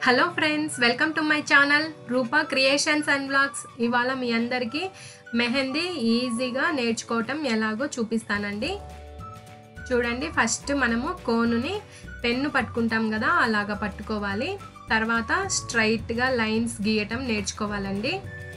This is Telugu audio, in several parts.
hello friends welcome to my channel Rupa creations and vlogs ఇవాళ మీ అందరికీ మెహందీ ఈజీగా నేర్చుకోవటం ఎలాగో చూపిస్తానండి చూడండి ఫస్ట్ మనము కోనుని పెన్ను పట్టుకుంటాం కదా అలాగా పట్టుకోవాలి తర్వాత స్ట్రైట్గా లైన్స్ గీయటం నేర్చుకోవాలండి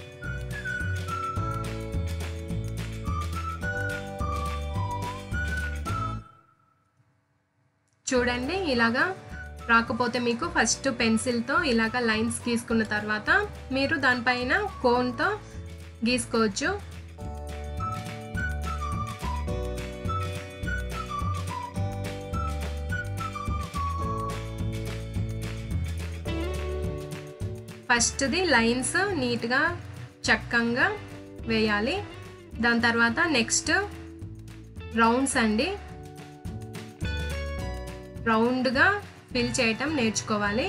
చూడండి ఇలాగా రాకపోతే మీకు ఫస్ట్ పెన్సిల్తో ఇలాగ లైన్స్ గీసుకున్న తర్వాత మీరు దానిపైన కోన్తో గీసుకోవచ్చు ఫస్ట్ది లైన్స్ నీట్గా చక్కంగా వేయాలి దాని తర్వాత నెక్స్ట్ రౌండ్స్ అండి రౌండ్గా ఫిల్ చేయటం నేర్చుకోవాలి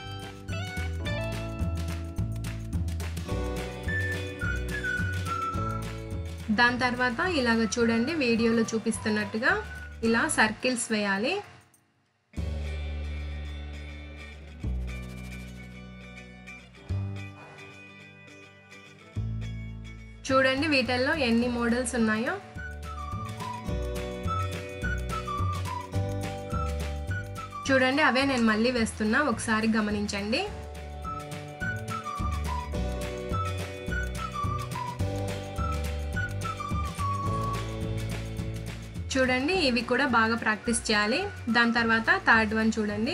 దాని తర్వాత ఇలాగ చూడండి వీడియోలో చూపిస్తున్నట్టుగా ఇలా సర్కిల్స్ వేయాలి చూడండి వీటిల్లో ఎన్ని మోడల్స్ ఉన్నాయో చూడండి అవే నేను మళ్ళీ వేస్తున్నా ఒకసారి గమనించండి చూడండి ఇవి కూడా బాగా ప్రాక్టీస్ చేయాలి దాని తర్వాత థర్డ్ వన్ చూడండి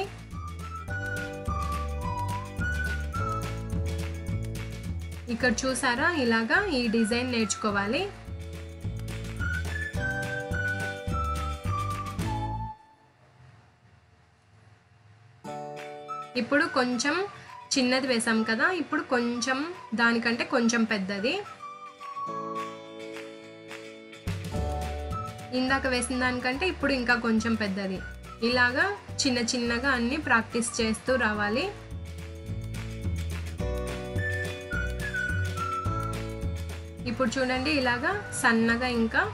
ఇక్కడ చూసారా ఇలాగా ఈ డిజైన్ నేర్చుకోవాలి ఇప్పుడు కొంచెం చిన్నది వేసాం కదా ఇప్పుడు కొంచెం దానికంటే కొంచెం పెద్దది ఇందాక వేసిన దానికంటే ఇప్పుడు ఇంకా కొంచెం పెద్దది ఇలాగా చిన్న చిన్నగా అన్ని ప్రాక్టీస్ చేస్తూ రావాలి ఇప్పుడు చూడండి ఇలాగా సన్నగా ఇంకా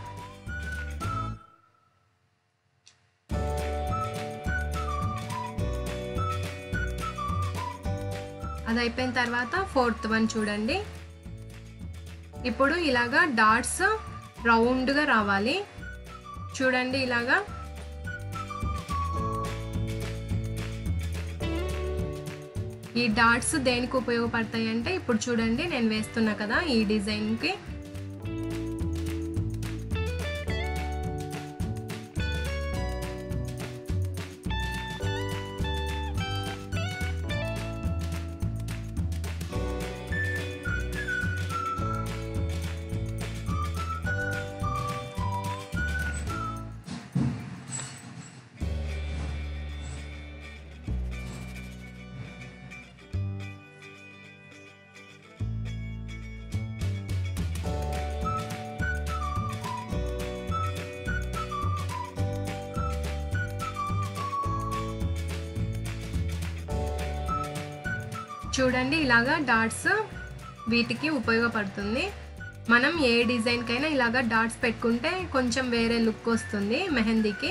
అది అయిపోయిన తర్వాత ఫోర్త్ వన్ చూడండి ఇప్పుడు ఇలాగా డాట్స్ రౌండ్గా రావాలి చూడండి ఇలాగా ఈ డాట్స్ దేనికి ఉపయోగపడతాయి అంటే ఇప్పుడు చూడండి నేను వేస్తున్నా కదా ఈ డిజైన్కి చూడండి ఇలాగా డాట్స్ వీటికి ఉపయోగపడుతుంది మనం ఏ డిజైన్కైనా ఇలాగా డాట్స్ పెట్టుకుంటే కొంచెం వేరే లుక్ వస్తుంది మెహందీకి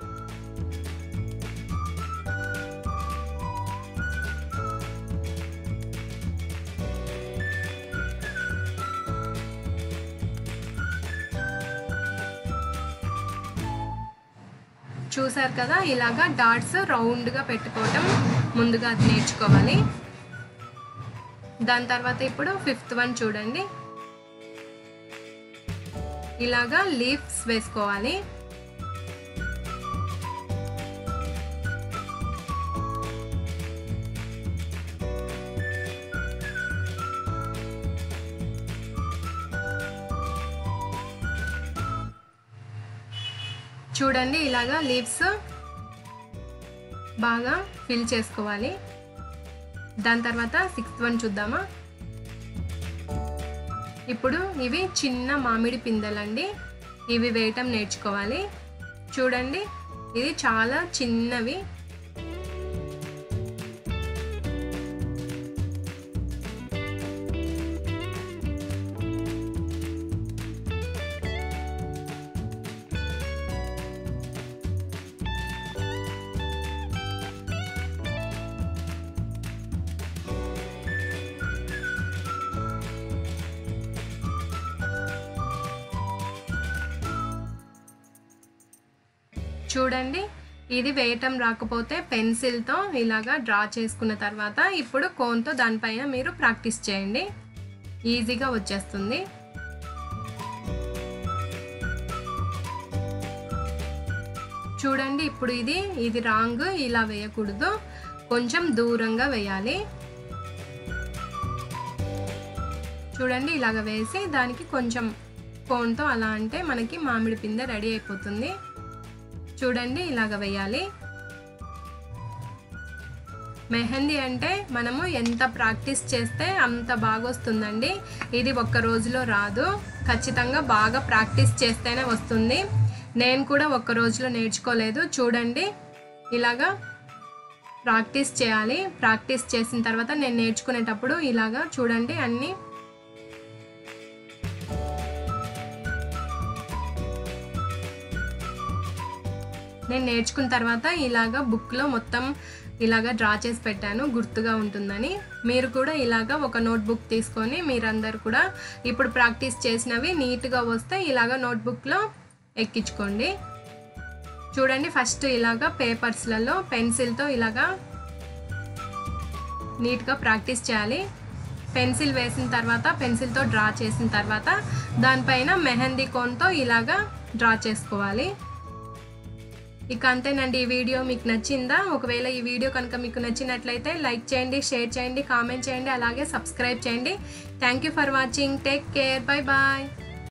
చూసారు కదా ఇలాగా డాట్స్ రౌండ్గా పెట్టుకోవటం ముందుగా అది నేర్చుకోవాలి దాని తర్వాత ఇప్పుడు ఫిఫ్త్ వన్ చూడండి ఇలాగా లీవ్స్ వేసుకోవాలి చూడండి ఇలాగా లీవ్స్ బాగా ఫిల్ చేసుకోవాలి దాని తర్వాత సిక్స్త్ వన్ చూద్దామా ఇప్పుడు ఇవి చిన్న మామిడి పిందెలండి ఇవి వేయటం నేర్చుకోవాలి చూడండి ఇది చాలా చిన్నవి చూడండి ఇది వేయటం రాకపోతే పెన్సిల్తో ఇలాగా డ్రా చేసుకున్న తర్వాత ఇప్పుడు కోన్తో దానిపైన మీరు ప్రాక్టీస్ చేయండి ఈజీగా వచ్చేస్తుంది చూడండి ఇప్పుడు ఇది ఇది రాంగ్ ఇలా వేయకూడదు కొంచెం దూరంగా వేయాలి చూడండి ఇలాగ వేసి దానికి కొంచెం కోన్తో అలా అంటే మనకి మామిడి పిందె రెడీ అయిపోతుంది చూడండి ఇలాగ వేయాలి మెహందీ అంటే మనము ఎంత ప్రాక్టీస్ చేస్తే అంత బాగా వస్తుందండి ఇది ఒక్క రోజులో రాదు ఖచ్చితంగా బాగా ప్రాక్టీస్ చేస్తేనే వస్తుంది నేను కూడా ఒక్క రోజులో నేర్చుకోలేదు చూడండి ఇలాగా ప్రాక్టీస్ చేయాలి ప్రాక్టీస్ చేసిన తర్వాత నేను నేర్చుకునేటప్పుడు ఇలాగా చూడండి అన్నీ నేను నేర్చుకున్న తర్వాత ఇలాగా బుక్లో మొత్తం ఇలాగా డ్రా చేసి పెట్టాను గుర్తుగా ఉంటుందని మీరు కూడా ఇలాగా ఒక నోట్బుక్ తీసుకొని మీరందరు కూడా ఇప్పుడు ప్రాక్టీస్ చేసినవి నీట్గా వస్తే ఇలాగా నోట్బుక్లో ఎక్కించుకోండి చూడండి ఫస్ట్ ఇలాగా పేపర్స్లలో పెన్సిల్తో ఇలాగా నీట్గా ప్రాక్టీస్ చేయాలి పెన్సిల్ వేసిన తర్వాత పెన్సిల్తో డ్రా చేసిన తర్వాత దానిపైన మెహందీ కోన్తో ఇలాగా డ్రా చేసుకోవాలి ఇక అంతేనండి ఈ వీడియో మీకు నచ్చిందా ఒకవేళ ఈ వీడియో కనుక మీకు నచ్చినట్లయితే లైక్ చేయండి షేర్ చేయండి కామెంట్ చేయండి అలాగే సబ్స్క్రైబ్ చేయండి thank you for watching take care bye bye